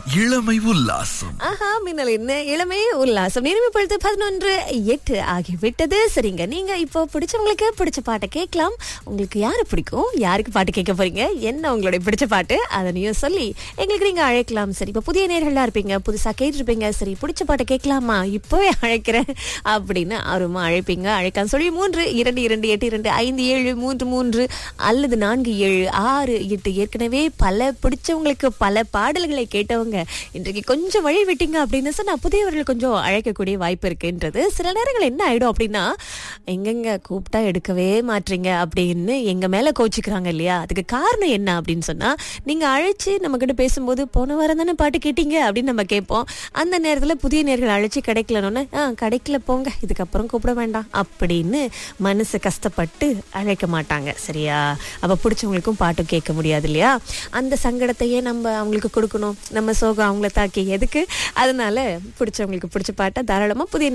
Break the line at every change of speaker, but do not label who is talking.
இளமை உல்லாசம்
ஆஹா மின்னல் என்ன இளமே உல்லாசம் நேரம் இப்பொழுது பதினொன்று எட்டு ஆகிவிட்டது சரிங்க நீங்க இப்போ பிடிச்சவங்களுக்கு பிடிச்ச பாட்டை கேட்கலாம் உங்களுக்கு யாரு பிடிக்கும் யாருக்கு பாட்டு கேட்க போறீங்க என்ன உங்களுடைய பிடிச்ச பாட்டு அதனையும் சொல்லி எங்களுக்கு நீங்க அழைக்கலாம் சரி இப்போ புதிய நேர்களா இருப்பீங்க புதுசா கேட்டிருப்பீங்க சரி பிடிச்ச பாட்டை கேட்கலாமா இப்போவே அழைக்கிறேன் அப்படின்னு ஆர்வமா அழைப்பீங்க அழைக்கலாம் சொல்லி மூன்று இரண்டு இரண்டு எட்டு இரண்டு ஐந்து ஏழு மூன்று மூன்று அல்லது நான்கு ஏழு ஆறு எட்டு ஏற்கனவே பல பிடிச்சவங்களுக்கு பல பாடல்களை கேட்டவங்க இன்றைக்கு கொஞ்சம் வழி விட்டீங்க அப்படின்னு சொன்னா புதியவர்கள் கொஞ்சம் அழைக்கக்கூடிய வாய்ப்பு இருக்குன்றது சில நேரங்கள் என்ன ஆயிடும் அப்படின்னா எங்கெங்க கூப்பிட்டா எடுக்கவே மாட்டீங்க அப்படின்னு எங்க மேல கோச்சிக்கிறாங்க இல்லையா அதுக்கு காரணம் என்ன அப்படின்னு சொன்னா நீங்க அழைச்சு நம்ம கிட்ட பேசும்போது போன வாரம் தானே பாட்டு கேட்டீங்க அப்படின்னு நம்ம கேட்போம் அந்த நேரத்துல புதிய நேர்கள் அழைச்சு கிடைக்கலன்னு ஆ கிடைக்கல போங்க இதுக்கப்புறம் கூப்பிட வேண்டாம் அப்படின்னு மனசு கஷ்டப்பட்டு அழைக்க மாட்டாங்க சரியா அப்ப பிடிச்சவங்களுக்கும் பாட்டும் கேட்க முடியாது இல்லையா அந்த சங்கடத்தையே நம்ம அவங்களுக்கு கொடுக்கணும் நம்ம சோகம் அவங்கள தாக்கி எதுக்கு அதனால பிடிச்சவங்களுக்கு பிடிச்ச பாட்டை தாராளமா புதிய